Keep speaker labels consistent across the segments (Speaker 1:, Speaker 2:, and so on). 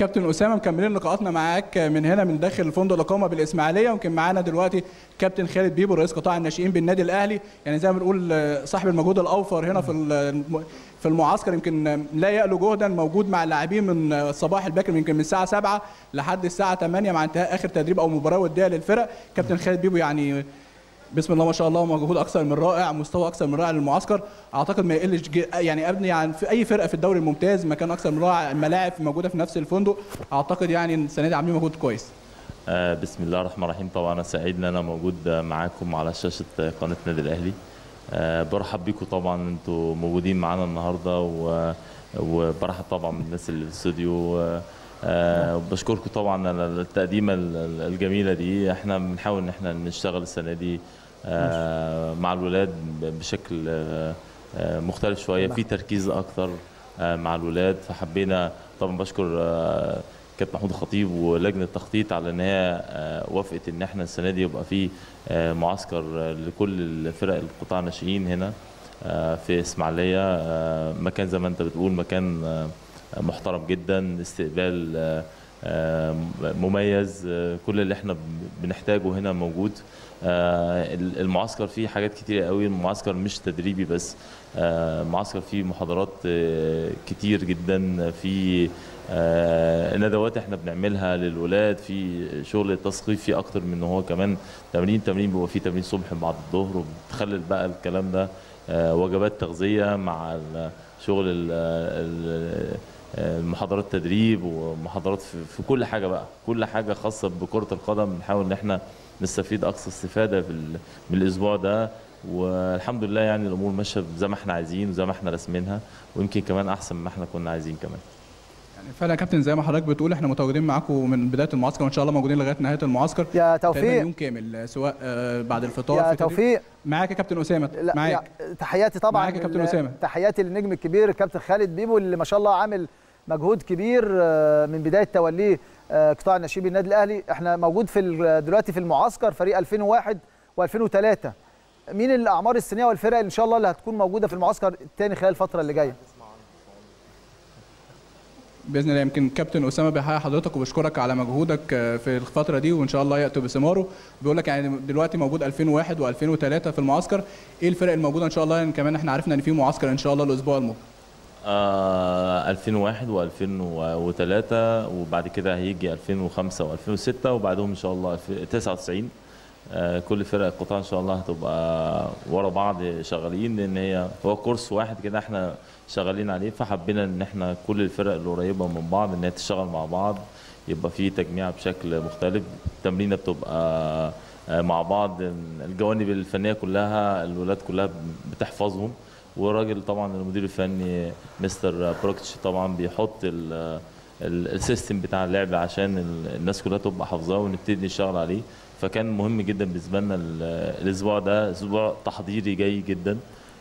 Speaker 1: كابتن اسامه مكملين لقاءاتنا معاك من هنا من داخل فندق الاقامه بالاسماعيليه يمكن معانا دلوقتي كابتن خالد بيبو رئيس قطاع الناشئين بالنادي الاهلي يعني زي ما بنقول صاحب المجهود الاوفر هنا في الم- في المعسكر يمكن لا يألو جهدا موجود مع اللاعبين من الصباح الباكر يمكن من الساعه 7 لحد الساعه 8 مع انتهاء اخر تدريب او مباراه وديه للفرق كابتن خالد بيبو يعني بسم الله ما شاء الله مجهود اكثر من رائع مستوى اكثر من رائع للمعسكر اعتقد ما يقلش ج- يعني ابني يعني في اي فرقه في الدوري الممتاز مكان اكثر من رائع الملاعب موجوده في نفس الفندق اعتقد يعني السنه دي عاملين مجهود كويس
Speaker 2: آه، بسم الله الرحمن الرحيم طبعا انا سعيد ان انا موجود معاكم على شاشه قناه نادي الاهلي آه، برحب بيكم طبعا انتوا موجودين معانا النهارده و- وبرحب طبعا بالناس اللي في الاستوديو آه، آه، وبشكركم طبعا على التقديمه ال- ال- الجميله دي احنا بنحاول ان احنا نشتغل السنه دي آه، مع الولاد ب- بشكل آه، آه، مختلف شويه في تركيز اكتر آه، مع الولاد فحبينا طبعا بشكر آه، كابتن محمود الخطيب ولجنه التخطيط على ان هي آه، وافقت ان احنا السنه دي يبقى في آه، معسكر آه، لكل الفرق القطاع الناشئين هنا آه، في اسماعيليه آه، مكان زي ما انت بتقول مكان آه، محترم جدا استقبال آه، آه، مميز آه، كل اللي احنا بنحتاجه هنا موجود آه، المعسكر فيه حاجات كتير قوي المعسكر مش تدريبي بس آه، المعسكر فيه محاضرات آه، كتير جدا في آه، ندوات احنا بنعملها للولاد في شغل تثقيفي اكتر من ان هو كمان تمرين تمرين بيبقى فيه تمرين صبح بعد الظهر وبتخلل بقى الكلام ده آه، وجبات تغذيه مع ال- شغل ال- ال- المحاضرات تدريب ومحاضرات في في كل حاجه بقى كل حاجه خاصه بكره القدم بنحاول ان احنا نستفيد اقصى استفاده في ال- من الاسبوع ده والحمد لله يعني الامور ماشيه زي ما احنا عايزين وزي ما احنا راسمينها ويمكن كمان احسن ما احنا كنا عايزين كمان
Speaker 1: يعني فعلا يا كابتن زي ما حضرتك بتقول احنا متواجدين معاكم من بدايه المعسكر وان شاء الله موجودين لغايه نهايه المعسكر
Speaker 3: يا
Speaker 1: تقريبا
Speaker 3: توفيق
Speaker 1: يوم كامل سواء آه، بعد الفطار
Speaker 3: يا
Speaker 1: في تدريب.
Speaker 3: توفيق
Speaker 1: معاك يا كابتن اسامه
Speaker 3: لا
Speaker 1: معاك
Speaker 3: يا تحياتي طبعا
Speaker 1: معاك يا كابتن
Speaker 3: لل-
Speaker 1: أسامة.
Speaker 3: تحياتي للنجم الكبير الكابتن خالد بيبو اللي ما شاء الله عامل مجهود كبير آه، من بدايه توليه آه، قطاع الناشئين بالنادي الاهلي احنا موجود في ال- دلوقتي في المعسكر فريق 2001 و2003 مين الاعمار السنيه والفرق اللي ان شاء الله اللي هتكون موجوده في المعسكر الثاني خلال الفتره اللي جايه
Speaker 1: باذن الله يمكن كابتن اسامه بيحيي حضرتك وبشكرك على مجهودك آه، في الفتره دي وان شاء الله ياتي بثماره بيقول لك يعني دلوقتي موجود 2001 و2003 في المعسكر ايه الفرق الموجوده ان شاء الله يعني كمان احنا عرفنا ان في معسكر ان شاء الله الاسبوع المقبل
Speaker 2: آه 2001 و2003 وبعد كده هيجي 2005 و2006 وبعدهم ان شاء الله 99 آه كل فرق القطاع ان شاء الله هتبقى ورا بعض شغالين لان هي هو كورس واحد كده احنا شغالين عليه فحبينا ان احنا كل الفرق اللي قريبه من بعض ان هي تشتغل مع بعض يبقى في تجميع بشكل مختلف التمرينه بتبقى آه، مع بعض الجوانب الفنيه كلها الولاد كلها بتحفظهم والراجل طبعا المدير الفني مستر بروكتش طبعا بيحط ال- ال- السيستم بتاع اللعب عشان ال- الناس كلها تبقى حافظاه ونبتدي نشتغل عليه فكان مهم جدا بالنسبه لنا ال- الاسبوع ده اسبوع تحضيري جاي جدا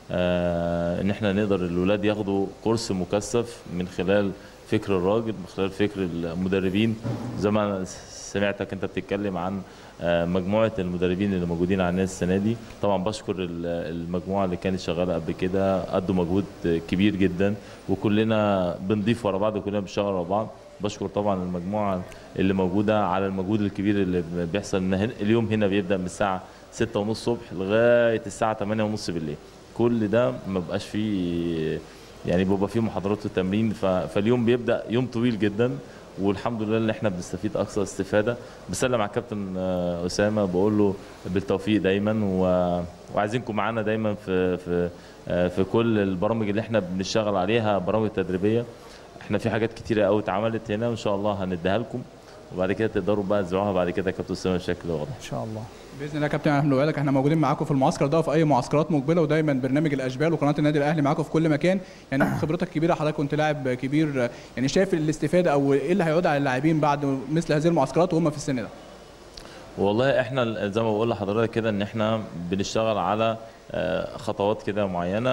Speaker 2: آه، ان احنا نقدر الولاد ياخدوا كورس مكثف من خلال فكر الراجل من خلال فكر المدربين زي ما أنا سمعتك انت بتتكلم عن آه، مجموعه المدربين اللي موجودين على الناس السنه دي طبعا بشكر ال- المجموعه اللي كانت شغاله قبل كده ادوا مجهود كبير جدا وكلنا بنضيف ورا بعض وكلنا بنشتغل ورا بعض بشكر طبعا المجموعه اللي موجوده على المجهود الكبير اللي بيحصل إن هن- اليوم هنا بيبدا من الساعه 6 ونص الصبح لغايه الساعه 8 ونص بالليل كل ده ما بقاش فيه يعني بيبقى فيه محاضرات وتمرين ف- فاليوم بيبدا يوم طويل جدا والحمد لله ان احنا بنستفيد اقصى استفاده بسلم على الكابتن آه، اسامه بقول له بالتوفيق دايما و... وعايزينكم معانا دايما في في آه، في كل البرامج اللي احنا بنشتغل عليها برامج تدريبيه احنا في حاجات كتيره قوي اتعملت هنا وان شاء الله هنديها لكم وبعد كده تقدروا بقى تزرعوها بعد كده يا كابتن اسامه بشكل واضح
Speaker 3: ان شاء الله
Speaker 1: باذن الله يا كابتن احنا بنقول لك احنا موجودين معاكم في المعسكر ده وفي اي معسكرات مقبله ودايما برنامج الاشبال وقناه النادي الاهلي معاكم في كل مكان يعني خبرتك كبيره حضرتك كنت لاعب كبير يعني شايف الاستفاده او ايه اللي هيعود على اللاعبين بعد مثل هذه المعسكرات وهم في السن ده
Speaker 2: والله احنا زي ما بقول لحضرتك كده ان احنا بنشتغل على آه، خطوات كده معينه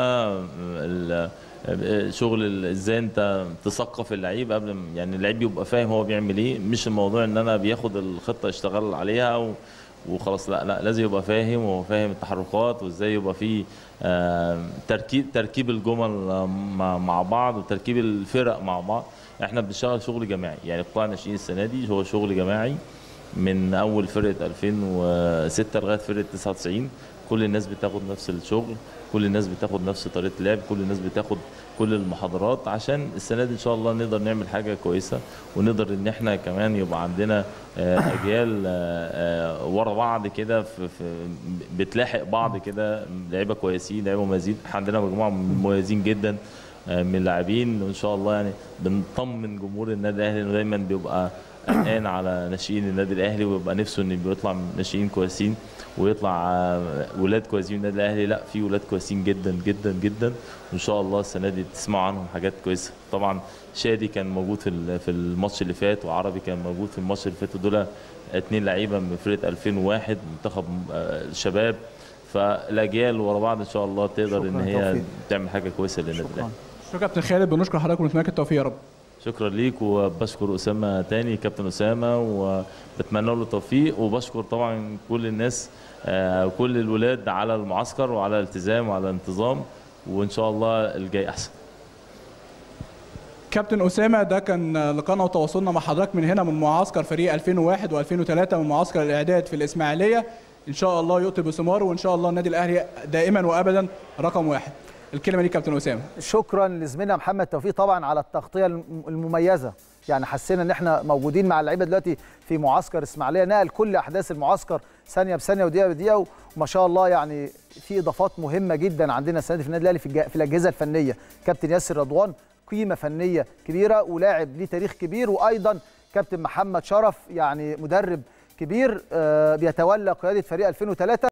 Speaker 2: ال- آه، شغل ال- ازاي انت تثقف اللعيب قبل ما- يعني اللعيب يبقى فاهم هو بيعمل ايه مش الموضوع ان انا بياخد الخطه يشتغل عليها و وخلاص لا لا لازم يبقى فاهم وهو فاهم التحركات وازاي يبقى في آه، تركيب تركيب الجمل آه، مع مع بعض وتركيب الفرق مع بعض احنا بنشتغل شغل جماعي يعني قطاع الناشئين السنه دي هو شغل جماعي من اول فرقه 2006 لغايه فرقه 99 كل الناس بتاخد نفس الشغل كل الناس بتاخد نفس طريقه اللعب كل الناس بتاخد كل المحاضرات عشان السنه دي ان شاء الله نقدر نعمل حاجه كويسه ونقدر ان احنا كمان يبقى عندنا آه، اجيال آه، آه، ورا بعض كده في في- بتلاحق بعض كده لعيبه كويسين لعيبه مميزين احنا عندنا مجموعه مميزين جدا آه، من اللاعبين وان شاء الله يعني بنطمن جمهور النادي الاهلي انه دايما بيبقى قلقان على ناشئين النادي الاهلي ويبقى نفسه ان بيطلع ناشئين كويسين ويطلع آه، ولاد كويسين من النادي الاهلي لا في ولاد كويسين جدا جدا جدا وان شاء الله السنه دي تسمعوا عنهم حاجات كويسه طبعا شادي كان موجود في ال- في الماتش اللي فات وعربي كان موجود في الماتش اللي فات دول اتنين لعيبه من فرقه 2001 منتخب آه، الشباب فالاجيال ورا بعض ان شاء الله تقدر ان
Speaker 3: شكراً،
Speaker 2: هي
Speaker 3: توفيق.
Speaker 2: تعمل حاجه كويسه للنادي
Speaker 3: شكرا
Speaker 2: الاهلي
Speaker 1: شكرا كابتن خالد بنشكر حضرتك ونتمنى التوفيق يا رب
Speaker 2: شكرا ليك وبشكر اسامه تاني كابتن اسامه وبتمنى له التوفيق وبشكر طبعا كل الناس آه، كل الولاد على المعسكر وعلى الالتزام وعلى الانتظام وان شاء الله الجاي احسن
Speaker 1: كابتن اسامه ده كان لقاءنا وتواصلنا مع حضرتك من هنا من معسكر فريق 2001 و2003 من معسكر الاعداد في الاسماعيليه ان شاء الله يؤتي بثماره وان شاء الله النادي الاهلي دائما وابدا رقم واحد الكلمه دي كابتن اسامه
Speaker 3: شكرا لزميلنا محمد توفيق طبعا على التغطيه الم- المميزه يعني حسينا ان احنا موجودين مع اللعيبه دلوقتي في معسكر اسماعيليه نقل كل احداث المعسكر ثانيه بثانيه ودقيقه بدقيقه وما شاء الله يعني في اضافات مهمه جدا عندنا السنه دي في النادي الاهلي في, الج- في الاجهزه الفنيه كابتن ياسر رضوان قيمه فنيه كبيره ولاعب ليه تاريخ كبير وايضا كابتن محمد شرف يعني مدرب كبير آه، بيتولى قياده فريق 2003